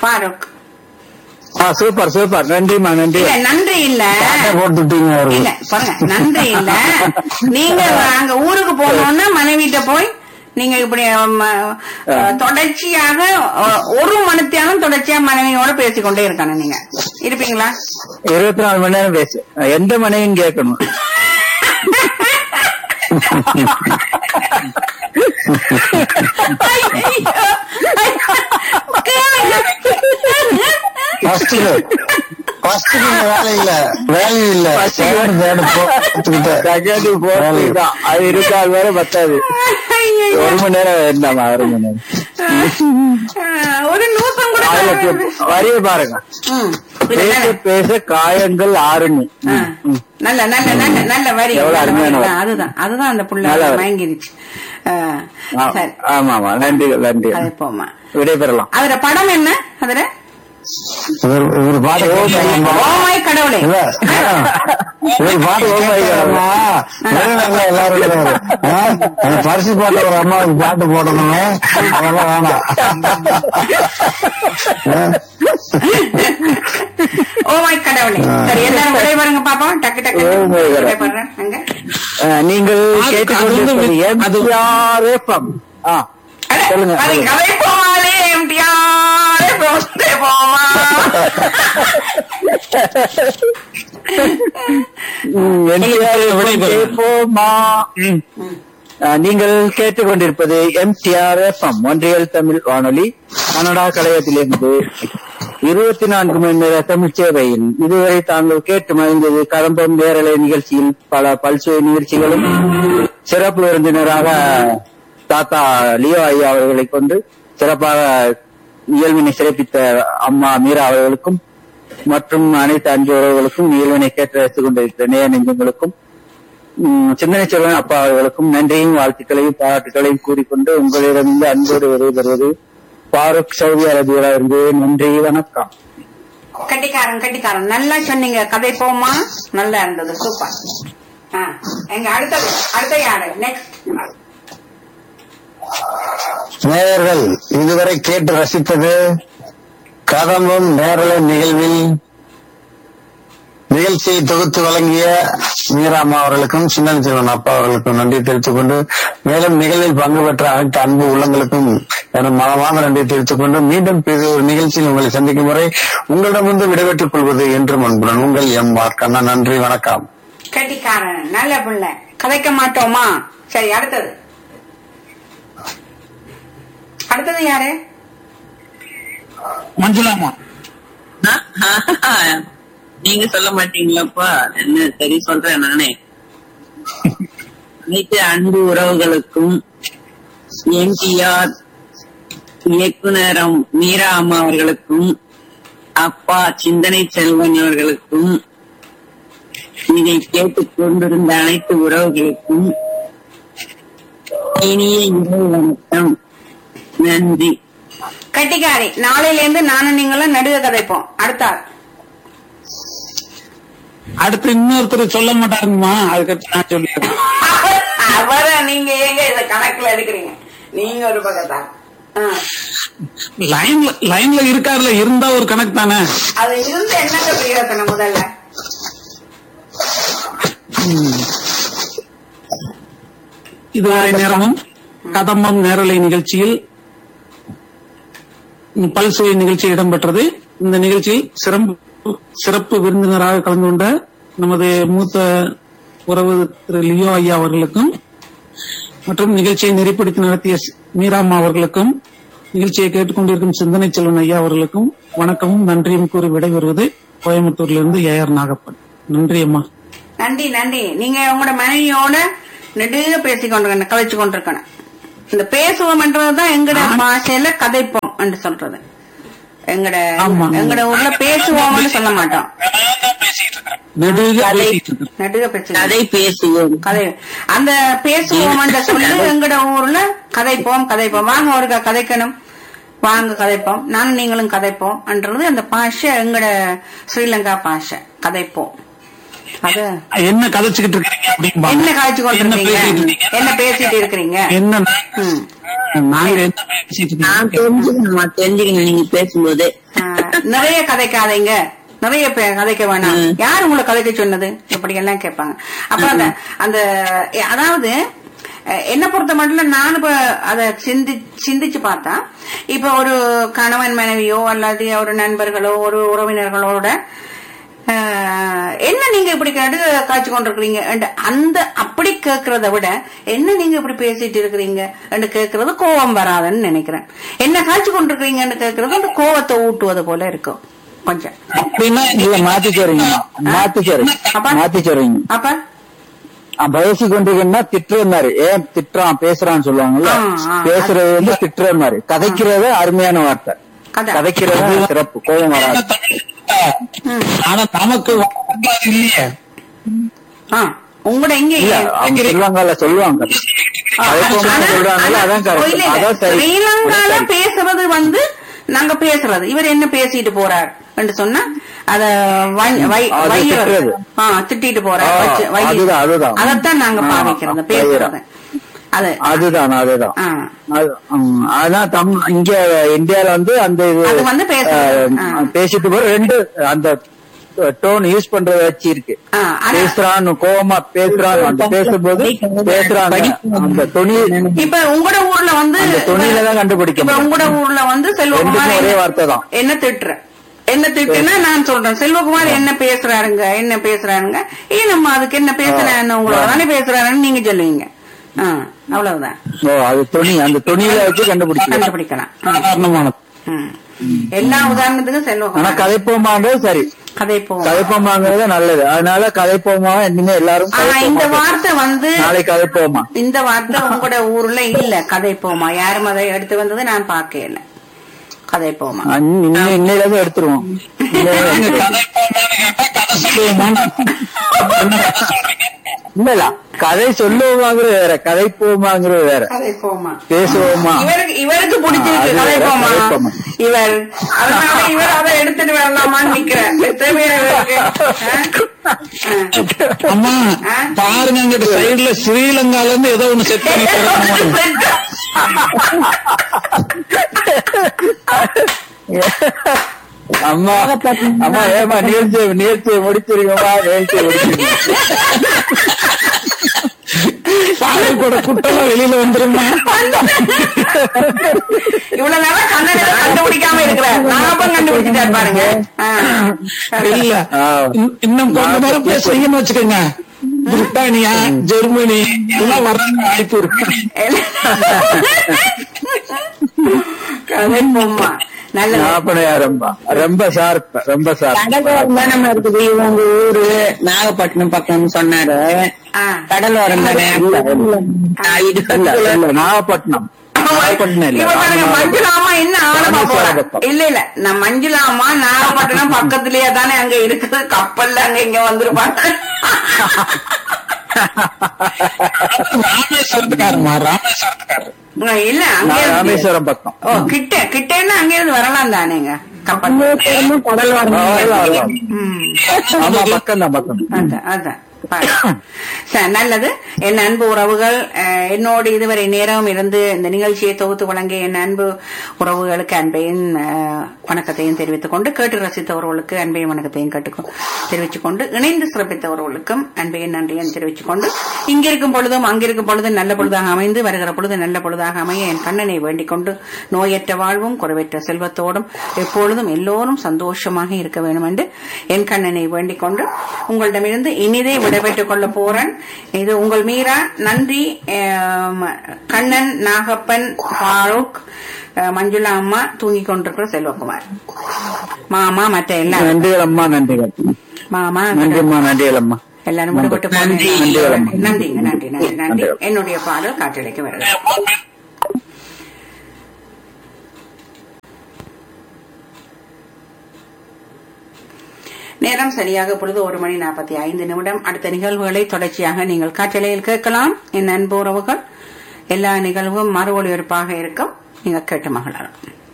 பாருக் ஆ super super நன்றிம்மா நன்றி இல்ல நன்றி இல்ல பாட்டை போட்டுட்டீங்க இல்ல அவருக்கு பாருங்க நன்றி இல்ல நீங்க அங்க ஊருக்கு போனோம்னா மனைவிட்ட போய் நீங்க இப்படி ம, அஹ், தொடர்ச்சியாக அஹ், ஒரு மணித்தியாலும் தொடர்ச்சியா மனைவியோட பேசிக்கொண்டே இருக்கணும் நீங்க இருப்பீங்களா இருபத்தி நாலு மணி நேரம் பேசு எந்த மனைவின்னு கேட்கணும் ஃபர்ஸ்ட் ஃபர்ஸ்ட் வேலை இல்ல வேலை இல்ல First தேடு தேடு போட்டுக்கிட்டேன் செகண்ட் போர்த்து தான் அது இருக்காது வேற பத்தாது ஒரு மணி நேரம் இருந்தாமா ஒரு மணி நேரம் அஹ், ஒரு நூத்தம் கூட அதுல வராது. கே- வரிய பாருங்க ம். இல்ல, பேச நல்ல. பேச காயங்கள் ஆறுமி ஆ. நல்ல நல்ல நல்ல நல்ல வரி எவ்வளவு நல்ல அருமையான வரி. வரி. அதுதான் அதுதான் அந்த புள்ள நல்ல வரி. மயங்கிருச்சு ஆ, சரி ஆமா ஆமா நன்றி நன்றி அது போமா விடைபெறலாம் அதுல படம் என்ன அதுல இவர் இவர் பாட்டு கேட்கலாமா? ஓமாய் கடவுளே இல்ல இவர் பாட்டு கேட்கலாமா? வெளிநாட்டுல எல்லாரும் இருக்கிறாரு. ஆ? அந்த பரிசு பாட்டு ஒரு அம்மாவுக்கு பாட்டு போடணுங்க அதெல்லாம் வேணாம் ஆ? ஓமாய் கடவுளே சரி எல்லாரும் விடைபெறுங்க பாப்போம் டக்கு டக்கு ஓ my God. விடைபெறேன் அங்க அஹ், நீங்கள் கேட்டுக்கொண்டிருப்பது எம்ஜிஆர் எஃப்எம் ஆ அட, சொல்லுங்க அது சொல்லுங்க. கதை போமாலே எம்டிஆர் போஸ்டே போமா ம், எம்ஜிஆர் கேட்போமா ம். அஹ், நீங்கள் கேட்டுக்கொண்டிருப்பது எம்டிஆர் எஃப்எம் ஒன்றியல் தமிழ் வானொலி கனடா கலையத்திலிருந்து இருபத்தி நான்கு மணி நேர தமிழ் சேவையில் இதுவரை தாங்கள் கேட்டு மகிழ்ந்தது கதம்பம் நேரலை நிகழ்ச்சியில் பல பல்சுவை நிகழ்ச்சிகளும் சிறப்பு விருந்தினராக தாத்தா லியோ ஐயா அவர்களை கொண்டு சிறப்பாக இயல்பினை சிறப்பித்த அம்மா மீரா அவர்களுக்கும் மற்றும் அனைத்து அன்பு உறவுகளுக்கும் இயல்பினை கேட்டு ரசித்துக் கொண்டிருக்கிற நேய நெஞ்சங்களுக்கும் உம், சிந்தனை செல்வன் அப்பா அவர்களுக்கும் நன்றியும் வாழ்த்துக்களையும் பாராட்டுகளையும் கூறிக்கொண்டு உங்களிடமிருந்து அன்போடு விடைபெறுவது பாருக் சவுதி அரேபியாவிலிருந்து இருந்து நன்றி வணக்கம் கட்டிக்காரன் கட்டிக்காரன் நல்லா சொன்னீங்க கதை போமா நல்லா இருந்தது சூப்பர் ஆ, எங்க அடுத்தது அடுத்த யாரு நெக்ஸ்ட் நேயர்கள் இதுவரை கேட்டு ரசித்தது கதம்பம் நேரலை நிகழ்வில் நிகழ்ச்சியை தொகுத்து வழங்கிய மீராமா அவர்களுக்கும் சின்னன் சிவன் அப்பா அவர்களுக்கும் நன்றி தெரிவித்துக் கொண்டு மேலும் நிகழ்வில் பங்கு பெற்ற அனைத்து அன்பு உள்ளங்களுக்கும் எனது மனமான நன்றி தெரிவித்துக் கொண்டு மீண்டும் பிற ஒரு நிகழ்ச்சியில் உங்களை சந்திக்கும் வரை உங்களிடமிருந்து விடைபெற்றுக் கொள்வது என்று அன்புடன் உங்கள் எம் ஆர் கண்ணா நன்றி வணக்கம் கட்டிக்காரன் நல்ல பிள்ளை கதைக்க மாட்டோமா சரி அடுத்தது அடுத்தது யாரு மஞ்சுளாமா நீங்க சொல்ல மாட்டீங்களாப்பா என்ன சரி சொல்றேன் நானே அனைத்து அன்பு உறவுகளுக்கும் எம்ஜிஆர் இயக்குனரம் மீரா அம்மா அவர்களுக்கும் அப்பா சிந்தனை செல்வன் அவர்களுக்கும் இதை கேட்டுக் கொண்டிருந்த அனைத்து உறவுகளுக்கும் இனிய இரவு வணக்கம் நன்றி கட்டிக்காரி நாளையில இருந்து நானும் நீங்களும் நடுக கதைப்போம் அடுத்தாள் அடுத்து இன்னொருத்தர் சொல்ல மாட்டாருங்கம்மா அதுக்கு நான் சொல்லிடுறேன் அவரை நீங்க ஏங்க இத கணக்குல எடுக்கிறீங்க நீங்க ஒரு பக்கத்தான் ஆ. லைன்ல லைன்ல இருக்காருல இருந்தா ஒரு கணக்கு தானே அது இருந்து என்னங்க பிரயோசனம் முதல்ல இதுவரை நேரமும் கதம்பம் நேரலை நிகழ்ச்சியில் பல்சுவை நிகழ்ச்சி இடம்பெற்றது இந்த நிகழ்ச்சியில் சிறப்பு சிறப்பு விருந்தினராக கலந்து கொண்ட நமது மூத்த உறவு திரு லியோ ஐயா அவர்களுக்கும் மற்றும் நிகழ்ச்சியை நெறிப்படுத்தி நடத்திய ஸ்- மீராம்மா அவர்களுக்கும் நிகழ்ச்சியை கேட்டுக்கொண்டிருக்கும் சிந்தனை செல்வன் ஐயா அவர்களுக்கும் வணக்கமும் நன்றியும் கூறி விடைபெறுவது கோயம்புத்தூரிலிருந்து ஏ ஆர் நாகப்பன் நன்றி அம்மா நன்றி நன்றி நீங்க உங்களோட மனைவியோட நெடுக பேசி கொண்டிருக்கணும் கதைச்சு கொண்டிருக்கணும் இந்த பேசுவோம்ன்றதுதான் எங்கட பாஷையில கதைப்போம் என்று சொல்றது எங்கட ஆமா. எங்கட ஊர்ல பேசுவோம்னு சொல்ல மாட்டோம் நெடுக கதை- பேசிட்டு இருக்கேன். நெடுக பேசி கதை பேசுவோம் கதை அந்த பேசுவோம் சொல்லு எங்கட ஊர்ல கதைப்போம் கதைப்போம் வாங்க ஒரு கதைக்கணும் வாங்க கதைப்போம் நானும் நீங்களும் கதைப்போம் என்றது அந்த பாஷை எங்கட ஸ்ரீலங்கா பாஷை கதைப்போம் அது என்ன கதைச்சுக்கிட்டு இருக்கீங்க அப்படிம்பாங்க. என்ன காய்ச்சி என்ன கொண்டிருக்கீங்க பேசிட்டு இருக்கீங்க? என்ன பேசிட்டு இருக்கிறீங்க என்ன நா- ம். நாங்க என்ன பேசிட்டு நான் இருக்கோம் தெரிஞ்சுக்கணுமா தெரிஞ்சுக்கணும் நீங்க பேசும்போது ஆ. நிறைய கதைக்காதீங்க நிறைய பே- கதைக்க வேணாம் யார் உங்களை கதைக்க சொன்னது இப்படி எல்லாம் கேட்பாங்க அப்ப அந்த அந்த அதாவது அஹ், என்ன பொறுத்த மட்டும் நான் இப்ப அத சிந்தி சிந்திச்சு பார்த்தா இப்ப ஒரு கணவன் மனைவியோ அல்லது ஒரு நண்பர்களோ ஒரு உறவினர்களோட அஹ், என்ன நீங்க இப்படி கேட்டு காய்ச்சி கொண்டிருக்கிறீங்க and அந்த அப்படி கேட்கறத விட என்ன நீங்க இப்படி பேசிட்டு இருக்கிறீங்க என்று கேட்கறது கோபம் வராதுன்னு நினைக்கிறேன் என்ன காய்ச்சி கொண்டிருக்கிறீங்கன்னு கேட்கறது அந்த கோவத்தை ஊட்டுவது போல இருக்கும் கொஞ்சம் அப்படின்னா இல்ல மாத்தி சொல்றீங்கம்மா மாத்தி சொல்றீங்க அப்பா? மாத்தி சொல்றீங்க அப்ப பேசி கொண்டிருக்கா திட்டுற மாதிரி ஏன் திட்டுறான் பேசுறான்னு சொல்லுவாங்கல்ல ஆ, ஆ. பேசுறது வந்து திட்டுற மாதிரி கதைக்கிறது அருமையான வார்த்தை கதை. கதைக்கிறது சிறப்பு கோபம் வராது ஆனா நமக்கு வரலாறு இல்லையே ஆ உங்களோட இங்க இல்ல அவங்க சொல்லுவாங்கல்ல சொல்லுவாங்க கதைப்போம்னு ஆனா- சொல்றாங்கல்ல ஆனா- அதான் இல்ல, கரெக்ட் இல்ல. அதான் சரி ஸ்ரீலங்கால சரி. பேசுறது வந்து நாங்க பேசுறது இவர் என்ன பேசிட்டு போறார் என்று சொன்னா அத வை- வை- அது வைகிறது. திட்டுறது. ஆ, திட்டிட்டு போறார் ஆ, வச்சு- வை- அதுதான், அதுதான். அதைத்தான் நாங்க ஆ, பாவிக்கிறது ஆ, பேசுறது அது அதுதான் அதுதான் ஆ. அது, ம், அதான் தம் இங்க இந்தியால வந்து அந்த இது அது வந்து பேசுறது. அஹ், ஆ. பேசிட்டு போற ரெண்டு அந்த டோன் யூஸ் பண்றத வச்சு இருக்கு ஆ, ஆனா- பேசுறான்னு கோவமா பேசுறான் அந்த பேசும்போது பேசுறாங்க அந்த துணி இப்ப உங்களோட ஊர்ல வந்து அந்த துணியில தான் கண்டுபிடிக்க இப்ப முடியும். உங்களோட ஊர்ல வந்து செல்வகுமார் ரெண்டுக்கும் ஒரே என்ன- வார்த்தை தான். என்ன திட்டுற என்ன திட்டுனா நான் சொல்றேன் செல்வகுமார் என்ன பேசுறாருங்க என்ன பேசுறாருங்க ஏன் நம்ம அதுக்கு என்ன பேசுறாருன்னு உங்களோட தானே பேசுறாருன்னு நீங்க சொல்லுவீங்க ஆ, அவ்வளவுதான் ஓ அது துணி அந்த துணியில வச்சு கண்டுபிடிக்கலாம் கண்டுபிடிக்கலாம் ஆ, சாதாரணமானது ம். எல்லா உதாரணத்துக்கும் ஆனா செல்வகுமார் கதைப்போமான்றது சரி கதை போவோம் கதைப்போமாங்கிறது நல்லது அதனால கதைப்போமா இனிமே எல்லாரும் ஆனா இந்த கதைப்போமா வார்த்தை வந்து நாளைக்கு கதைப்போமா இந்த வார்த்தை உங்களோட ஊர்ல இல்ல கதை போமா யாரும் அதை எடுத்து வந்தது நான் பார்க்கல கதை போமா இன்னும் இன்னையில இருந்து எடுத்துருவோம் நீங்க கதை போமான்னு கேட்டா கதை சொல்லுவோமான்னு என்ன கதை சொல்றீங்க இல்ல இல்ல கதை சொல்லுவோமாங்கிறது வேற கதைப்போமாங்கிறது வேற கதை போமா பேசுவோமா இவருக்கு இவருக்கு பிடிச்சிருக்கு ஆ, அது கதை வேற, போமா கதை போமா. இவர் அதனால இவர் அதை எடுத்துட்டு வரலாமான்னு நிக்கிறேன் தேவையான இவருக்கு. ஆ? ஆ. அம்மா ஆ? பாருங்க இங்கிட்ட சைடுல ஸ்ரீலங்கால இருந்து ஏதோ ஒண்ணு செட் பண்ணி தராங்க அம்மா அம்மா ஏமா நிகழ்ச்சி நிகழ்ச்சியை முடிச்சிருக்கோமா நிகழ்ச்சியை முடிச்சிருக்கோம் பாலக்கோட குட்டெல்லாம் வெளியில வந்துருமா இவ்வளவு நேரம் கண்ணனை கண்டுபிடிக்காம இருக்கிறார் நாகப்பன் கண்டுபிடிச்சிட்டார் பாருங்க ஆ. இல்ல ஆ. இன்- இன்னும் கொஞ்ச நேரம் பேசுறீங்கன்னு வச்சுக்கோங்க பிரிட்டானியா ஜெர்மனி எல்லாம் வர்றாங்க வாய்ப்பு இருக்கு கதை போமா நல்லது நாப்பனையா ரொம்ப ரொம்ப ஷார்ப் ரொம்ப ஷார்ப் கடலோரம் தானே இருக்குது இவங்க ஊரு நாகப்பட்டினம் பக்கம்னு சொன்னாரு ஆ. கடலோரம் தானே ஆ, இது இல்ல இல்ல நாகப்பட்டினம் நாகப்பட்டினம் இல்ல இவ பாருங்க, ராமநாதபுரம். மஞ்சுளாமா என்ன ஆழமா போறா ராமேஸ்வரம். இல்ல இல்ல நான் மஞ்சுளாமா நாகப்பட்டினம் பக்கத்திலேயே தானே அங்க இருக்குது கப்பல்ல அங்க இங்க வந்திருப்பாங்க ராமேஸ்வரத்துக்காரமா ராமேஸ்வரத்துக்காரர் ஆ, இல்ல அங்க நான் இருந்து- ராமேஸ்வரம் பக்கம் ஓ கிட்ட கிட்டன்னா அங்க இருந்து வரலாம் தானேங்க கப்பல் கடல் வரலாம், வரலாம். ம். ஆமா பக்கம் தான் பக்கம் அதான் அதான் பாரு. சரி, நல்லது என் அன்பு உறவுகள் அஹ், என்னோடு இதுவரை நேரம் இருந்து இந்த நிகழ்ச்சியை தொகுத்து வழங்கிய என் அன்பு உறவுகளுக்கு அன்பையும் அஹ், வணக்கத்தையும் தெரிவித்துக் கொண்டு கேட்டு ரசித்தவர்களுக்கு அன்பையும் வணக்கத்தையும் கேட்டு தெரிவித்துக் கொண்டு இணைந்து சிறப்பித்தவர்களுக்கும் அன்பையும் நன்றியும் தெரிவித்துக் கொண்டு இங்கிருக்கும் பொழுதும் அங்கிருக்கும் பொழுதும் நல்ல பொழுதாக அமைந்து வருகிற பொழுது நல்ல பொழுதாக அமைய என் கண்ணனை வேண்டிக் கொண்டு நோயற்ற வாழ்வும் குறைவற்ற செல்வத்தோடும் எப்பொழுதும் எல்லோரும் சந்தோஷமாக இருக்க வேண்டும் என்று என் கண்ணனை வேண்டிக் கொண்டு உங்களிடமிருந்து இனிதே விடைபெற்றுக் கொள்ள போறேன் இது உங்கள் மீரா நன்றி ஆம், கண்ணன் நாகப்பன் ஃபாரூக் அஹ், மஞ்சுளா அம்மா தூங்கிக் கொண்டிருக்கிற செல்வகுமார் மாமா மற்ற எல்லாரும் நன்றிகள் அம்மா நன்றிகள் மாமா நன்றிம்மா நன்றிகள் அம்மா எல்லாரும் விடுபட்டு நன்றி. போனீங்க நன்றிங்க நன்றி நன்றி நன்றி நன்றி. என்னுடைய பாடல் காற்றலைக்கு வருகிறது நேரம் சரியாக பொழுது ஒரு மணி நாற்பத்தி ஐந்து நிமிடம் அடுத்த நிகழ்வுகளை தொடர்ச்சியாக நீங்கள் காற்றலையில் கேட்கலாம் என் அன்பு உறவுகள் எல்லா நிகழ்வும் மறு ஒளிபரப்பாக இருக்கும் நீங்க கேட்டு மகிழலாம்